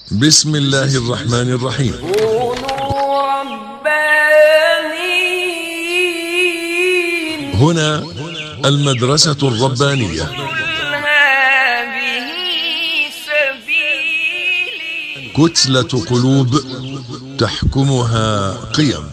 بسم الله الرحمن الرحيم كونوا ربانيين هنا المدرسة الربانية قل هذه سبيلي كتلة قلوب تحكمها قيم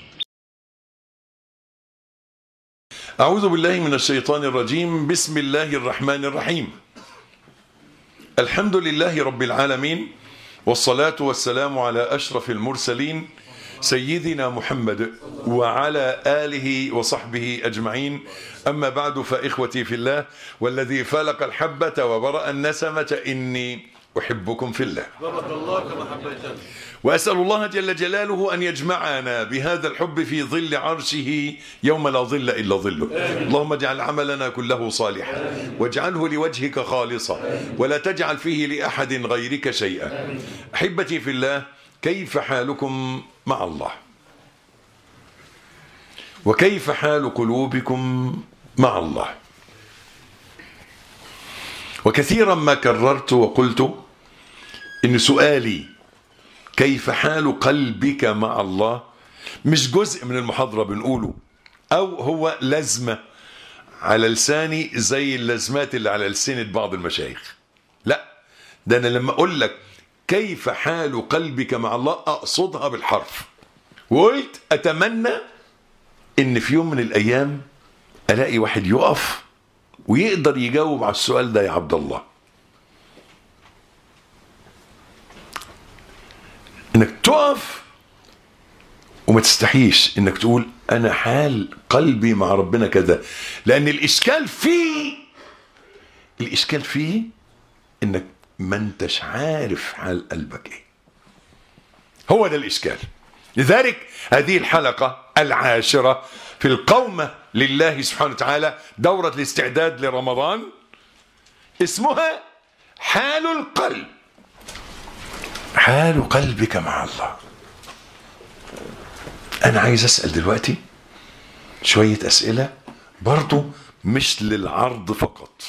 أعوذ بالله من الشيطان الرجيم بسم الله الرحمن الرحيم الحمد لله رب العالمين والصلاة والسلام على أشرف المرسلين سيدنا محمد وعلى آله وصحبه أجمعين أما بعد فإخوتي في الله والذي فلق الحبة وبرأ النسمة إني أحبكم في الله وأسأل الله جل جلاله أن يجمعنا بهذا الحب في ظل عرشه يوم لا ظل إلا ظله اللهم اجعل عملنا كله صالحا واجعله لوجهك خالصا ولا تجعل فيه لأحد غيرك شيئا أحبتي في الله كيف حالكم مع الله وكيف حال قلوبكم مع الله وكثيرا ما كررت وقلت إن سؤالي كيف حال قلبك مع الله مش جزء من المحاضرة بنقوله أو هو لازمة على لساني زي اللازمات اللي على لسنة بعض المشايخ لا ده أنا لما أقول لك كيف حال قلبك مع الله أقصدها بالحرف وقلت أتمنى إن في يوم من الأيام ألاقي واحد يقف ويقدر يجاوب على السؤال ده يا عبد الله انك تقف وما تستحيش انك تقول انا حال قلبي مع ربنا كذا لان الاشكال فيه الاشكال فيه انك ما انتش عارف حال قلبك ايه هو ده الاشكال لذلك هذه الحلقه العاشره في القومه لله سبحانه وتعالى دوره الاستعداد لرمضان اسمها حال القلب حال قلبك مع الله انا عايز اسال دلوقتي شويه اسئله برضو مش للعرض فقط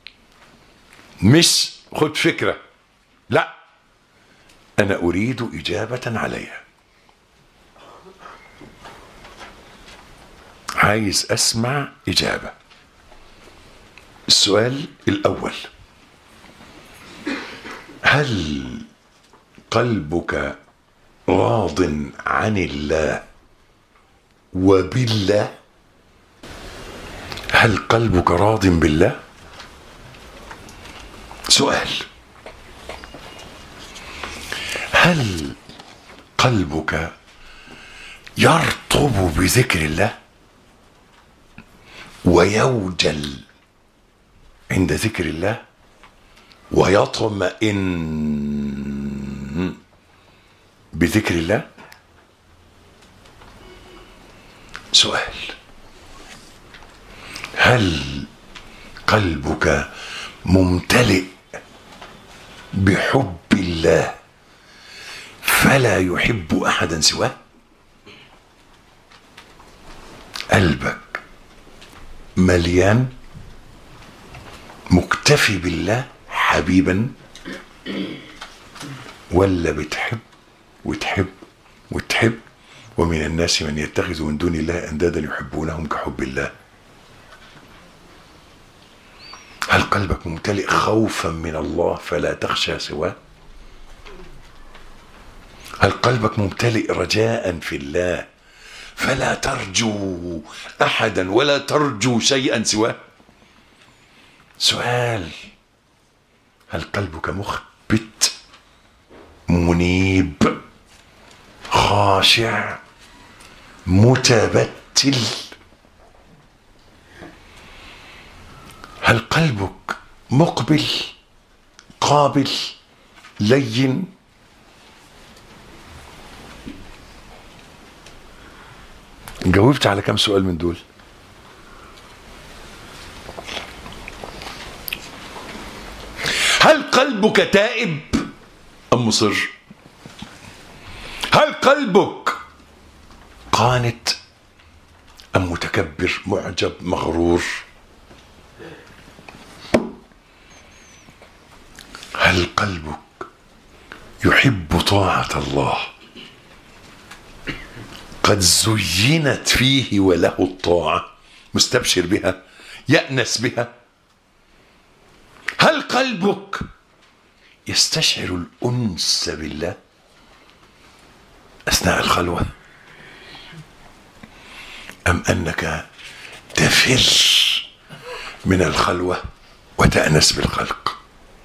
مش خد فكره لا انا اريد اجابه عليها عايز اسمع اجابه السؤال الاول هل قلبك راض عن الله وبالله هل قلبك راض بالله سؤال هل قلبك يرطب بذكر الله ويوجل عند ذكر الله ويطمئن بذكر الله سؤال هل قلبك ممتلئ بحب الله فلا يحب احدا سواه قلبك مليان مكتفي بالله حبيبا ولا بتحب وتحب وتحب ومن الناس من يتخذ من دون الله اندادا يحبونهم كحب الله هل قلبك ممتلئ خوفا من الله فلا تخشى سواه هل قلبك ممتلئ رجاء في الله فلا ترجو احدا ولا ترجو شيئا سواه سؤال هل قلبك مخبت منيب خاشع متبتل هل قلبك مقبل قابل لين جاوبت على كم سؤال من دول هل قلبك تائب ام مصر هل قلبك قانت ام متكبر معجب مغرور هل قلبك يحب طاعة الله قد زينت فيه وله الطاعة مستبشر بها يأنس بها هل قلبك يستشعر الأنس بالله أثناء الخلوة أم أنك تفر من الخلوة وتأنس بالخلق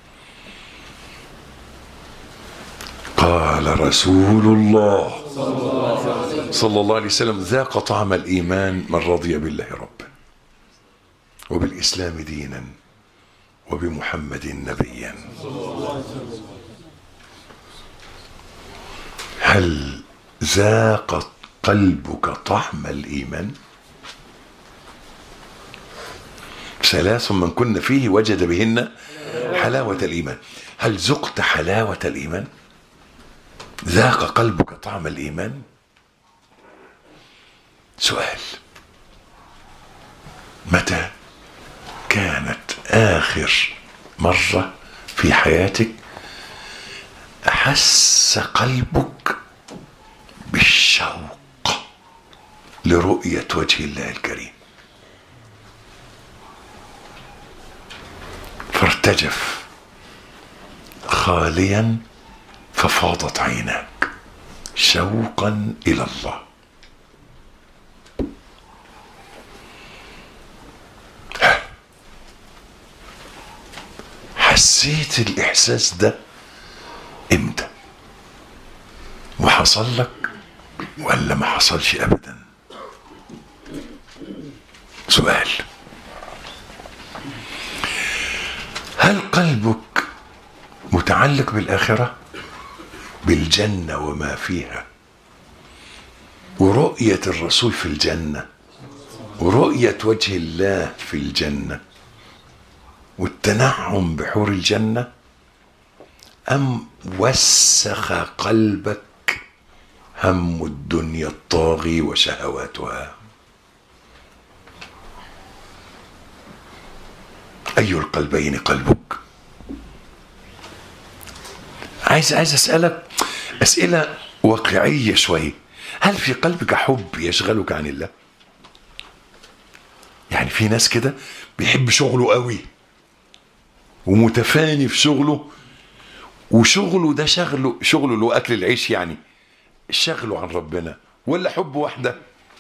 قال رسول الله صلى الله عليه وسلم ذاق طعم الإيمان من رضي بالله ربا وبالإسلام دينا وبمحمد نبيا هل ذاق قلبك طعم الإيمان ثلاث من كن فيه وجد بهن حلاوة الإيمان هل ذقت حلاوة الإيمان ذاق قلبك طعم الإيمان سؤال متى كانت آخر مرة في حياتك أحس قلبك بالشوق لرؤية وجه الله الكريم فارتجف خاليا ففاضت عيناك شوقا الى الله حسيت الاحساس ده امتى وحصل لك ولا ما حصلش ابدا سؤال هل قلبك متعلق بالاخره بالجنه وما فيها ورؤيه الرسول في الجنه ورؤيه وجه الله في الجنه والتنعم بحور الجنه ام وسخ قلبك هم الدنيا الطاغي وشهواتها اي القلبين قلبك عايز عايز اسالك اسئله واقعيه شويه هل في قلبك حب يشغلك عن الله يعني في ناس كده بيحب شغله قوي ومتفاني في شغله وشغله ده شغله شغله اللي هو اكل العيش يعني شغله عن ربنا ولا حب واحده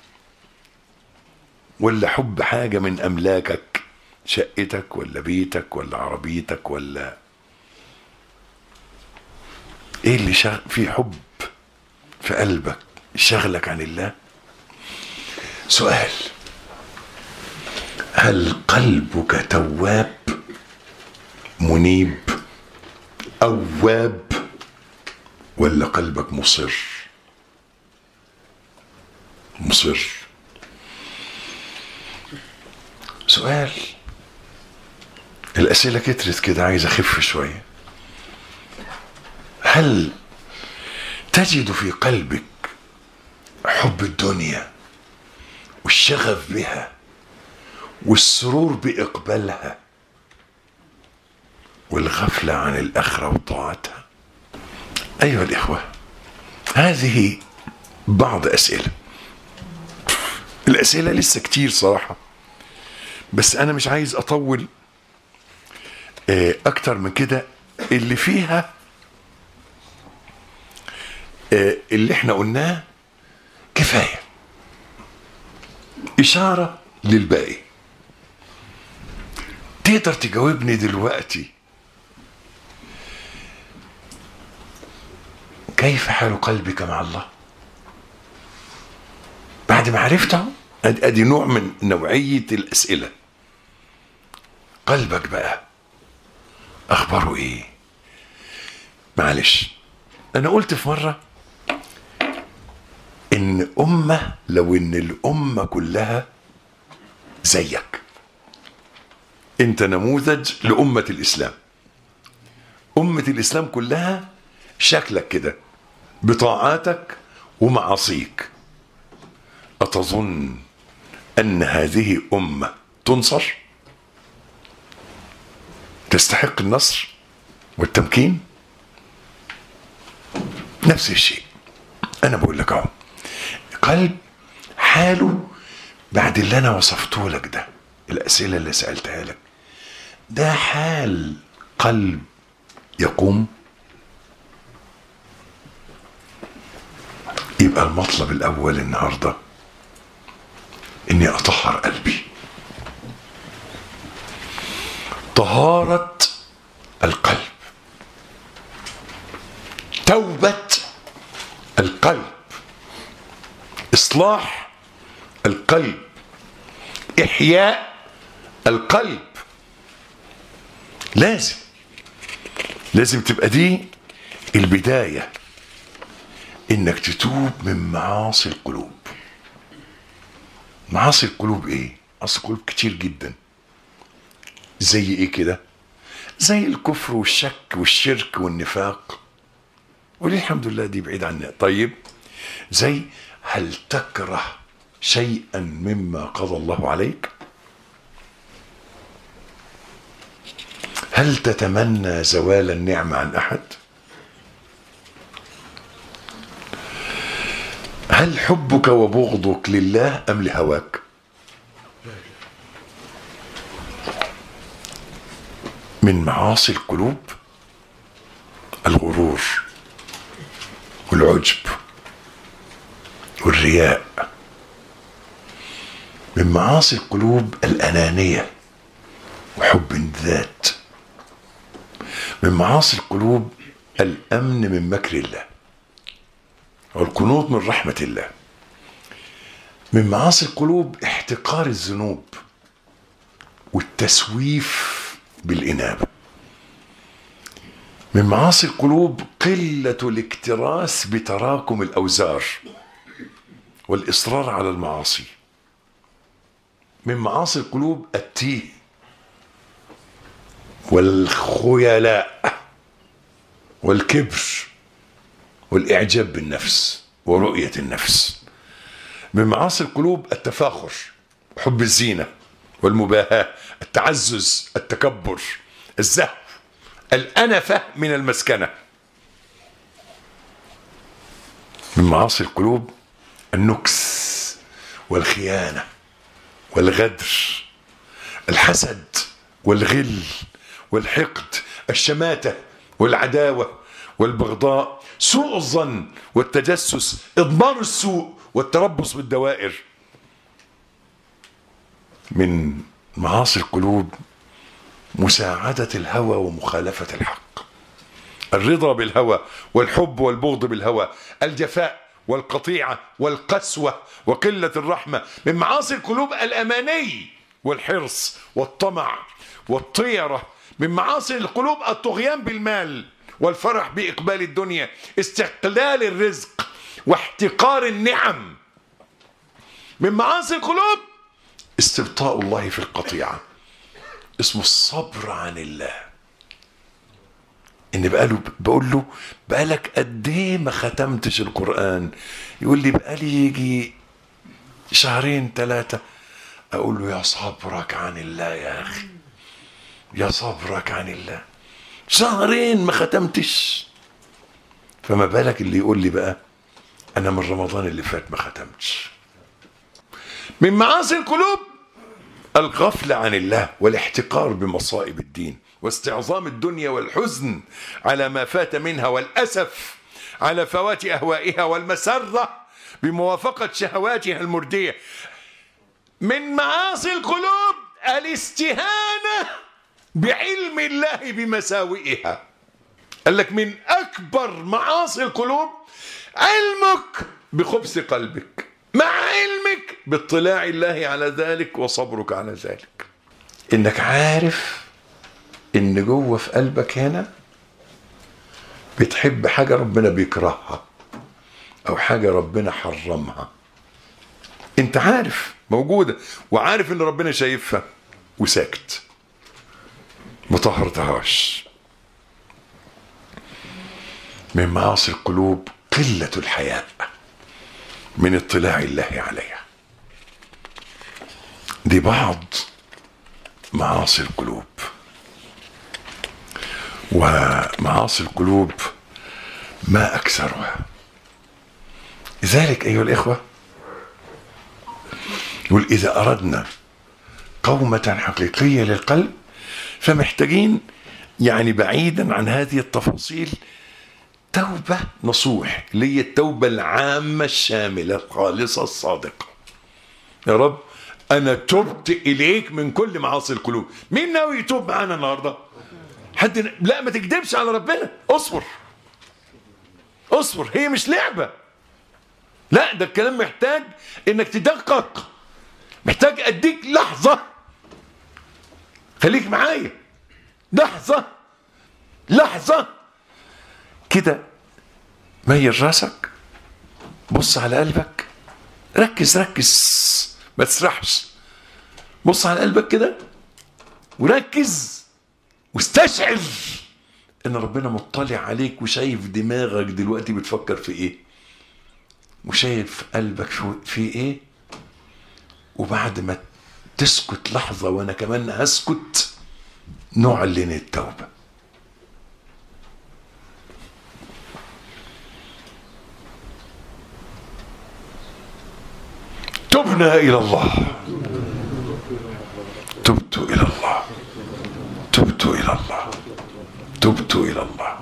ولا حب حاجه من املاكك شقتك ولا بيتك ولا عربيتك ولا ايه اللي شغ... في حب في قلبك شغلك عن الله سؤال هل قلبك تواب منيب اواب ولا قلبك مصر مصر سؤال الأسئلة كترت كده عايز أخف شوية هل تجد في قلبك حب الدنيا والشغف بها والسرور بإقبالها والغفلة عن الآخرة وطاعتها أيها الإخوة هذه بعض أسئلة الأسئلة لسه كتير صراحة بس أنا مش عايز أطول آه، أكتر من كده اللي فيها آه، اللي احنا قلناه كفاية إشارة للباقي تقدر تجاوبني دلوقتي كيف حال قلبك مع الله بعد ما عرفته ادي أدي نوع من نوعية الأسئلة قلبك بقى أخباره إيه معلش أنا قلت في مرة إن أمة لو إن الأمة كلها زيك أنت نموذج لأمة الإسلام أمة الإسلام كلها شكلك كده بطاعاتك ومعاصيك أتظن أن هذه أمة تنصر تستحق النصر والتمكين نفس الشيء انا بقول لك اهو قلب حاله بعد اللي انا وصفته لك ده الاسئله اللي سالتها لك ده حال قلب يقوم يبقى المطلب الاول النهارده اني اطهر قلبي طهاره القلب توبه القلب اصلاح القلب احياء القلب لازم لازم تبقى دي البدايه انك تتوب من معاصي القلوب معاصي القلوب ايه معاصي القلوب كتير جدا زي ايه كده زي الكفر والشك والشرك والنفاق وليه الحمد لله دي بعيد عنها طيب زي هل تكره شيئا مما قضى الله عليك هل تتمنى زوال النعمة عن أحد هل حبك وبغضك لله أم لهواك من معاصي القلوب الغرور والعجب والرياء من معاصي القلوب الأنانية وحب الذات من معاصي القلوب الأمن من مكر الله والقنوط من رحمة الله من معاصي القلوب احتقار الذنوب والتسويف بالإنابة من معاصي القلوب قلة الاكتراث بتراكم الأوزار والإصرار على المعاصي من معاصي القلوب التيه والخيلاء والكبر والإعجاب بالنفس ورؤية النفس من معاصي القلوب التفاخر حب الزينة والمباهاة التعزز التكبر الزهو الأنفة من المسكنة من معاصي القلوب النكس والخيانة والغدر الحسد والغل والحقد الشماتة والعداوة والبغضاء سوء الظن والتجسس إضمار السوء والتربص بالدوائر من معاصي القلوب مساعدة الهوى ومخالفة الحق الرضا بالهوى والحب والبغض بالهوى الجفاء والقطيعة والقسوة وقلة الرحمة من معاصي القلوب الأماني والحرص والطمع والطيرة من معاصي القلوب الطغيان بالمال والفرح بإقبال الدنيا استقلال الرزق واحتقار النعم من معاصي القلوب استبطاء الله في القطيعة اسمه الصبر عن الله ان بقاله بقول له بقالك قد ايه ما ختمتش القران يقول لي بقالي يجي شهرين ثلاثه اقول له يا صبرك عن الله يا اخي يا صبرك عن الله شهرين ما ختمتش فما بالك اللي يقول لي بقى انا من رمضان اللي فات ما ختمتش من معاصي القلوب الغفلة عن الله والاحتقار بمصائب الدين واستعظام الدنيا والحزن على ما فات منها والأسف على فوات أهوائها والمسرة بموافقة شهواتها المردية من معاصي القلوب الاستهانة بعلم الله بمساوئها قال لك من أكبر معاصي القلوب علمك بخبث قلبك مع علمك باطلاع الله على ذلك وصبرك على ذلك انك عارف ان جوه في قلبك هنا بتحب حاجه ربنا بيكرهها او حاجه ربنا حرمها انت عارف موجوده وعارف ان ربنا شايفها وساكت مطهرتهاش من معاصي القلوب قله الحياء من اطلاع الله عليها دي بعض معاصي القلوب ومعاصي القلوب ما أكثرها لذلك أيها الإخوة يقول إذا أردنا قومة حقيقية للقلب فمحتاجين يعني بعيدا عن هذه التفاصيل توبة نصوح اللي هي التوبة العامة الشاملة الخالصة الصادقة يا رب أنا تبت إليك من كل معاصي القلوب مين ناوي يتوب معانا النهاردة حد ن- لا ما تكذبش على ربنا اصبر اصبر هي مش لعبة لا ده الكلام محتاج انك تدقق محتاج اديك لحظة خليك معايا لحظة لحظة كده ميل راسك بص على قلبك ركز ركز ما تسرحش بص على قلبك كده وركز واستشعر ان ربنا مطلع عليك وشايف دماغك دلوقتي بتفكر في ايه وشايف قلبك في- في ايه وبعد ما تسكت لحظة وانا كمان هسكت نعلن التوبة تبنا إلى الله تبت إلى الله تبت إلى الله تبت إلى الله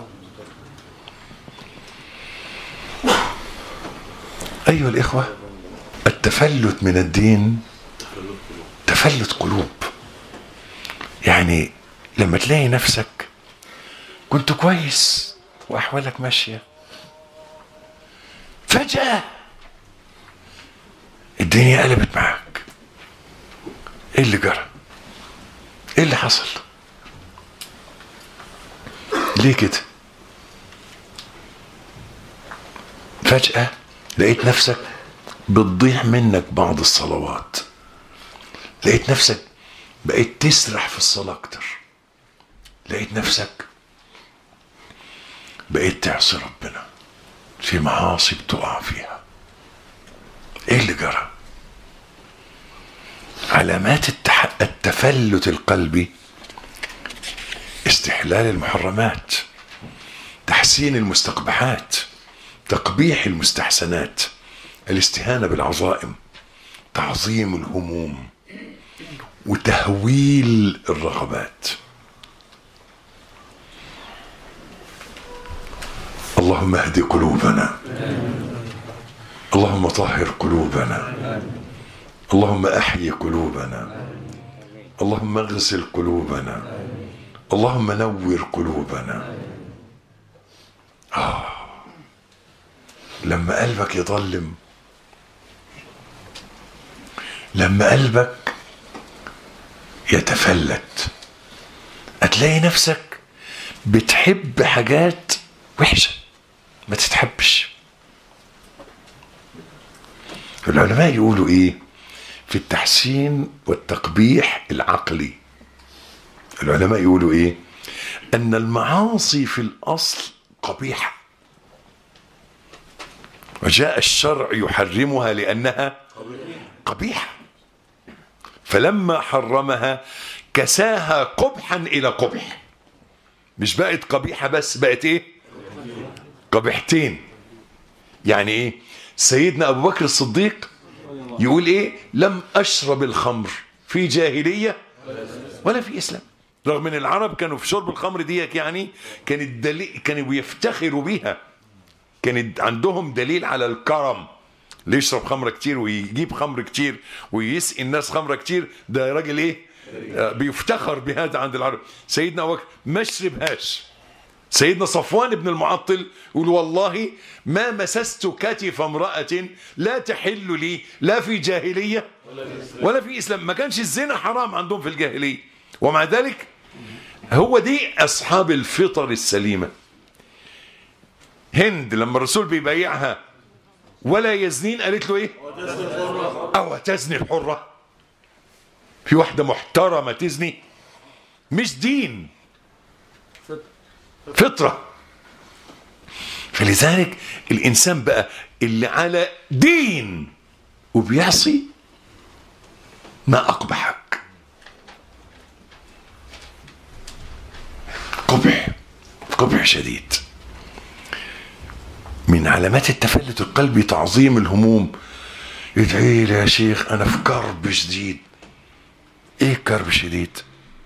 أيها الإخوة التفلت من الدين تفلت قلوب يعني لما تلاقي نفسك كنت كويس وأحوالك ماشية فجأة الدنيا قلبت معاك ايه اللي جرى ايه اللي حصل ليه كده فجأة لقيت نفسك بتضيع منك بعض الصلوات لقيت نفسك بقيت تسرح في الصلاة أكتر لقيت نفسك بقيت تعصي ربنا في معاصي بتقع فيها ايه اللي جرى علامات التح... التفلت القلبي استحلال المحرمات تحسين المستقبحات تقبيح المستحسنات الاستهانة بالعظائم تعظيم الهموم وتهويل الرغبات اللهم اهد قلوبنا اللهم طهر قلوبنا اللهم احيي قلوبنا اللهم اغسل قلوبنا اللهم نور قلوبنا آه لما قلبك يضلم لما قلبك يتفلت هتلاقي نفسك بتحب حاجات وحشة ما تتحبش العلماء يقولوا ايه في التحسين والتقبيح العقلي العلماء يقولوا ايه ان المعاصي في الاصل قبيحه وجاء الشرع يحرمها لانها قبيحه فلما حرمها كساها قبحا الى قبح مش بقت قبيحه بس بقت ايه قبيحتين يعني ايه سيدنا ابو بكر الصديق يقول ايه لم اشرب الخمر في جاهليه ولا في اسلام رغم ان العرب كانوا في شرب الخمر ديت يعني كانت دليل كانوا بيفتخروا بيها كانت عندهم دليل على الكرم اللي يشرب خمره كتير ويجيب خمر كتير ويسقي الناس خمره كتير ده راجل ايه آه، بيفتخر بهذا عند العرب سيدنا ابو بكر ما شربهاش سيدنا صفوان بن المعطل يقول والله ما مسست كتف امرأة لا تحل لي لا في جاهلية ولا في إسلام ما كانش الزنا حرام عندهم في الجاهلية ومع ذلك هو دي أصحاب الفطر السليمة هند لما الرسول بيبايعها ولا يزنين قالت له ايه او تزني الحرة في واحدة محترمة تزني مش دين فطرة فلذلك الإنسان بقى اللي على دين وبيعصي ما أقبحك قبح قبح شديد من علامات التفلت القلبي تعظيم الهموم ادعي لي يا شيخ انا في كرب شديد ايه كرب شديد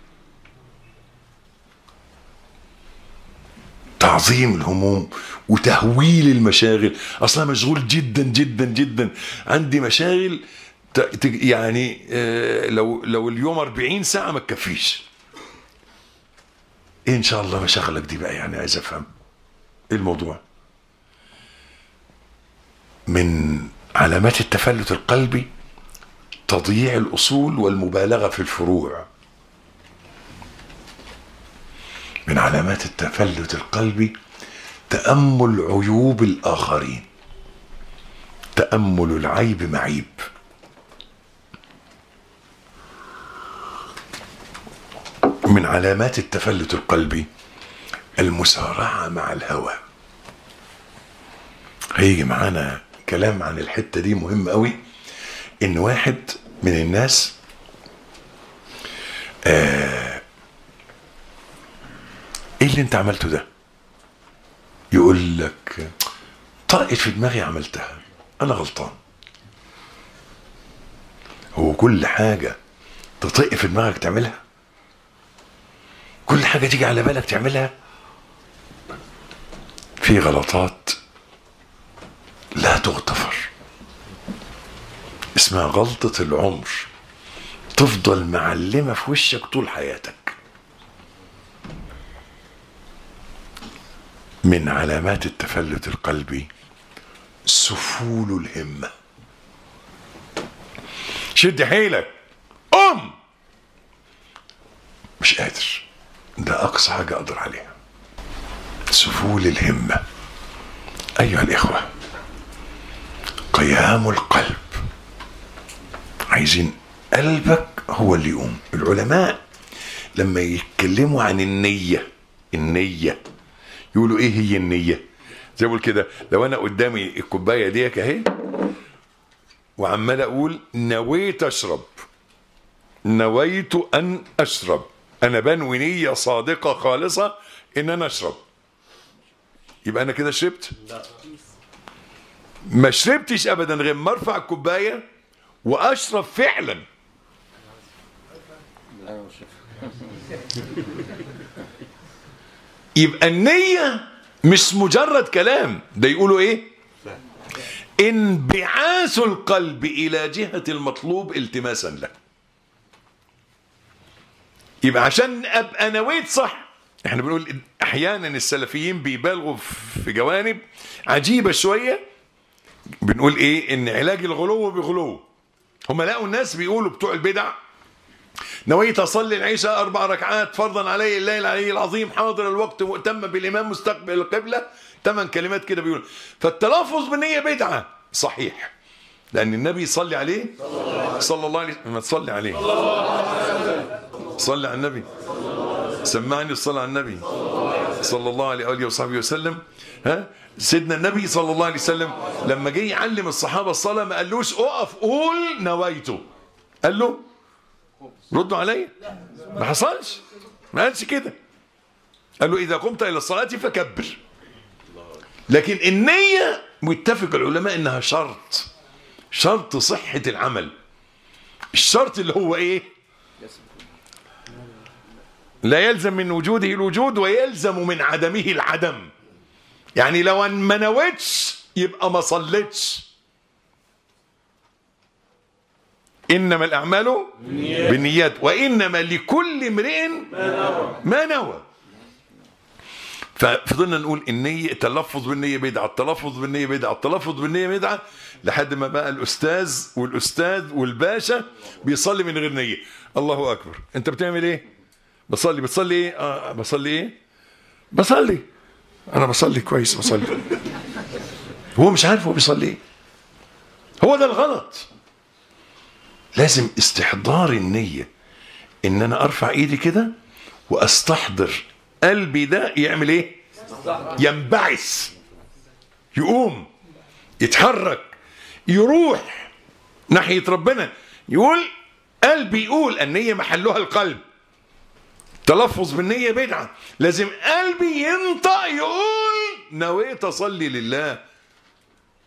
تعظيم الهموم وتهويل المشاغل اصلا مشغول جدا جدا جدا عندي مشاغل ت- ت- يعني آه، لو لو اليوم 40 ساعه ما تكفيش ايه ان شاء الله مشاغلك دي بقى يعني عايز افهم ايه الموضوع من علامات التفلت القلبي تضييع الاصول والمبالغه في الفروع من علامات التفلت القلبي تامل عيوب الاخرين تامل العيب معيب من علامات التفلت القلبي المسارعه مع الهوى هيجي معانا كلام عن الحته دي مهم قوي ان واحد من الناس آه ايه اللي انت عملته ده يقول لك طقت في دماغي عملتها انا غلطان هو كل حاجه تطق في دماغك تعملها كل حاجه تيجي على بالك تعملها في غلطات لا تغتفر اسمها غلطة العمر تفضل معلمة في وشك طول حياتك من علامات التفلت القلبي سفول الهمة شد حيلك قم مش قادر ده أقصى حاجة أقدر عليها سفول الهمة أيها الإخوة قيام القلب عايزين قلبك هو اللي يقوم العلماء لما يتكلموا عن النية النية يقولوا ايه هي النية زي ما بقول كده لو انا قدامي الكوباية ديك اهي وعمال اقول نويت اشرب نويت ان اشرب انا بنوي نية صادقة خالصة ان انا اشرب يبقى انا كده شربت ما شربتش ابدا غير ما ارفع الكوبايه واشرب فعلا يبقى النية مش مجرد كلام ده يقولوا ايه انبعاث القلب الى جهة المطلوب التماسا له يبقى عشان ابقى نويت صح احنا بنقول احيانا السلفيين بيبالغوا في جوانب عجيبة شوية بنقول ايه ان علاج الغلو بغلو هم لقوا الناس بيقولوا بتوع البدع نويت اصلي العشاء اربع ركعات فرضا علي الليل العلي العظيم حاضر الوقت مؤتم بالامام مستقبل القبله ثمان كلمات كده بيقول فالتلفظ بالنيه بدعه صحيح لان النبي صلي عليه صلى الله عليه وسلم ما تصلي عليه صلي على النبي سمعني الصلاه على النبي صلى الله عليه واله وصحبه وسلم ها سيدنا النبي صلى الله عليه وسلم لما جه يعلم الصحابه الصلاه ما قالوش اقف قول نويته قال له ردوا عليا ما حصلش ما قالش كده قال له اذا قمت الى الصلاه فكبر لكن النيه متفق العلماء انها شرط شرط صحه العمل الشرط اللي هو ايه لا يلزم من وجوده الوجود ويلزم من عدمه العدم يعني لو ان ما نويتش يبقى ما صليتش انما الاعمال بالنيات وانما لكل امرئ ما نوى ففضلنا نقول النية التلفظ بالنية بدعة التلفظ بالنية بدعة التلفظ بالنية بدعة لحد ما بقى الأستاذ والأستاذ والباشا بيصلي من غير نية الله أكبر أنت بتعمل إيه؟ بصلي بتصلي إيه؟ آه بصلي إيه؟ بصلي أنا بصلي كويس بصلي هو مش عارف هو بيصلي إيه هو ده الغلط لازم استحضار النية ان انا ارفع ايدي كده واستحضر قلبي ده يعمل ايه ينبعث يقوم يتحرك يروح ناحية ربنا يقول قلبي يقول النية محلها القلب تلفظ بالنية بدعة لازم قلبي ينطق يقول نويت أصلي لله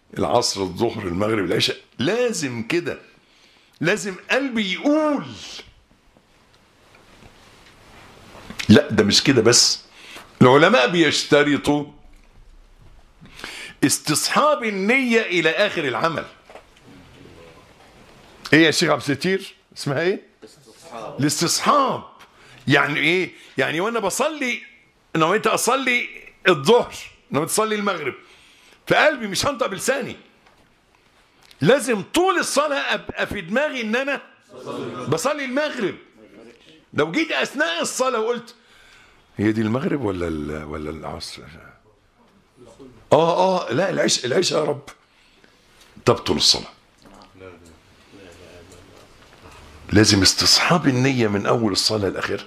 العصر الظهر المغرب العشاء لازم كده لازم قلبي يقول لا ده مش كده بس العلماء بيشترطوا استصحاب النية إلى آخر العمل ايه يا شيخ عبد الستير اسمها ايه الاستصحاب يعني ايه يعني وانا بصلي نويت اصلي الظهر نويت اصلي المغرب في قلبي مش هنطق بلساني لازم طول الصلاة ابقى في دماغي ان انا بصلي المغرب لو جيت اثناء الصلاة وقلت هي دي المغرب ولا ال- ولا العصر اه اه لا العشاء العشاء يا رب تبطل الصلاه لازم استصحاب النية من أول الصلاة لآخرها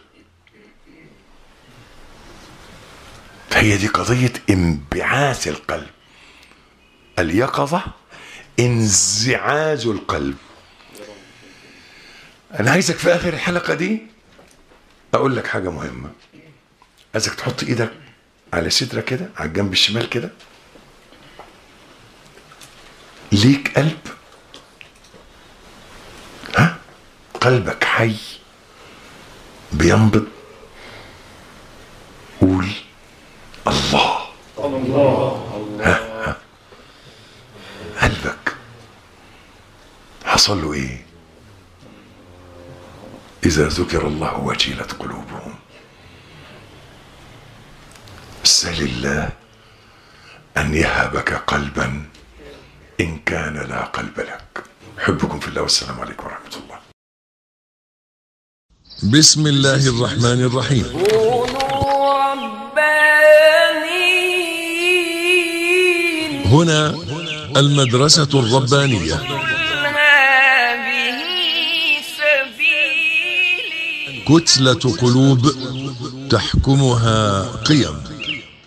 فهي دي قضية انبعاث القلب اليقظة انزعاج القلب أنا عايزك في آخر الحلقة دي أقول لك حاجة مهمة عايزك تحط إيدك على صدرك كده على الجنب الشمال كده ليك قلب ها قلبك حي بينبض قول الله ها ها قلبك حصل له ايه اذا ذكر الله وجلت قلوبهم سل الله ان يهبك قلبا ان كان لا قلب لك احبكم في الله والسلام عليكم ورحمه الله بسم الله الرحمن الرحيم كونوا ربانيين هنا المدرسة الربانية قل هذه سبيلي كتلة قلوب تحكمها قيم